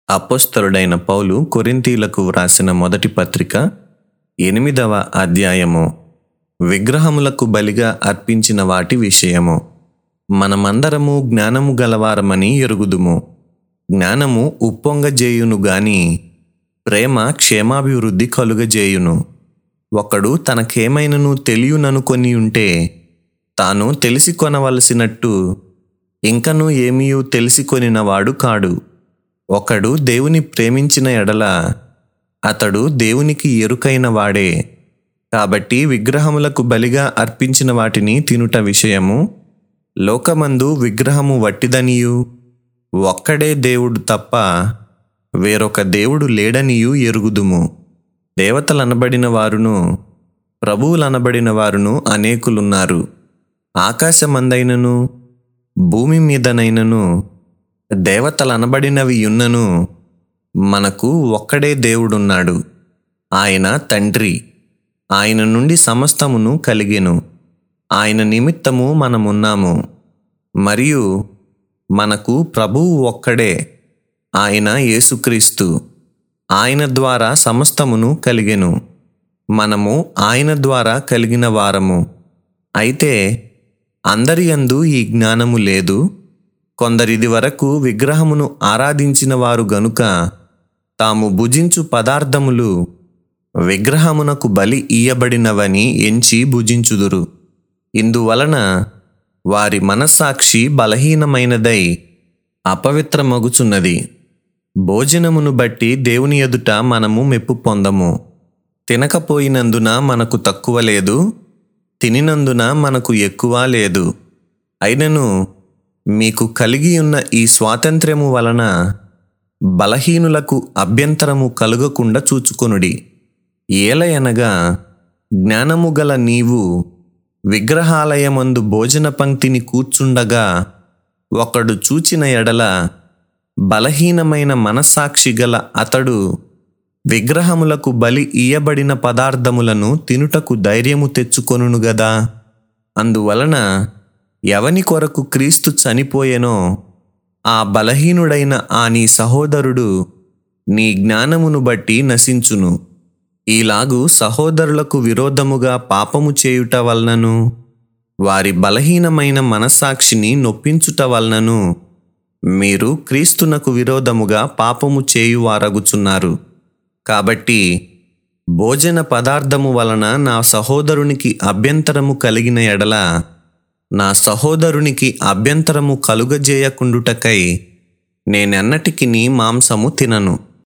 అపోస్తలుడైన పౌలు కొరింథీలకు వ్రాసిన మొదటి పత్రిక ఎనిమిదవ అధ్యాయము విగ్రహములకు బలిగా అర్పించిన వాటి విషయము మనమందరము జ్ఞానము గలవారమని ఎరుగుదుము జ్ఞానము ఉప్పొంగజేయును గాని ప్రేమ క్షేమాభివృద్ధి కలుగజేయును ఒకడు తనకేమైనను తెలియననుకొని ఉంటే తాను తెలిసి కొనవలసినట్టు ఇంకనూ ఏమీయూ తెలిసి కొనినవాడు కాడు ఒకడు దేవుని ప్రేమించిన ఎడల అతడు దేవునికి ఎరుకైన వాడే కాబట్టి విగ్రహములకు బలిగా అర్పించిన వాటిని తినుట విషయము లోకమందు విగ్రహము వట్టిదనియు ఒక్కడే దేవుడు తప్ప వేరొక దేవుడు లేడనియు ఎరుగుదుము దేవతలనబడిన వారును ప్రభువులనబడిన వారును అనేకులున్నారు ఆకాశమందైనను భూమి మీదనైనను దేవతలనబడినవి యున్నను మనకు ఒక్కడే దేవుడున్నాడు ఆయన తండ్రి ఆయన నుండి సమస్తమును కలిగెను ఆయన నిమిత్తము మనమున్నాము మరియు మనకు ప్రభువు ఒక్కడే ఆయన యేసుక్రీస్తు ఆయన ద్వారా సమస్తమును కలిగెను మనము ఆయన ద్వారా కలిగిన వారము అయితే అందరి యందు ఈ జ్ఞానము లేదు కొందరిది వరకు విగ్రహమును ఆరాధించిన వారు గనుక తాము భుజించు పదార్థములు విగ్రహమునకు బలి ఇయ్యబడినవని ఎంచి భుజించుదురు ఇందువలన వారి మనస్సాక్షి బలహీనమైనదై అపవిత్రమగుచున్నది భోజనమును బట్టి దేవుని ఎదుట మనము మెప్పు పొందము తినకపోయినందున మనకు తక్కువ లేదు తినినందున మనకు ఎక్కువ లేదు అయినను మీకు కలిగి ఉన్న ఈ స్వాతంత్ర్యము వలన బలహీనులకు అభ్యంతరము కలుగకుండా చూచుకొనుడి ఏలయనగా జ్ఞానము గల నీవు విగ్రహాలయమందు భోజన పంక్తిని కూర్చుండగా ఒకడు చూచిన ఎడల బలహీనమైన మనస్సాక్షి గల అతడు విగ్రహములకు బలి ఇయ్యబడిన పదార్థములను తినుటకు ధైర్యము తెచ్చుకొనును గదా అందువలన ఎవని కొరకు క్రీస్తు చనిపోయెనో ఆ బలహీనుడైన ఆ నీ సహోదరుడు నీ జ్ఞానమును బట్టి నశించును ఈలాగు సహోదరులకు విరోధముగా పాపము చేయుట వలనను వారి బలహీనమైన మనస్సాక్షిని నొప్పించుట వలనను మీరు క్రీస్తునకు విరోధముగా పాపము చేయువారగుచున్నారు కాబట్టి భోజన పదార్థము వలన నా సహోదరునికి అభ్యంతరము కలిగిన ఎడల నా సహోదరునికి అభ్యంతరము కలుగజేయకుండుటకై నేనెన్నటికి మాంసము తినను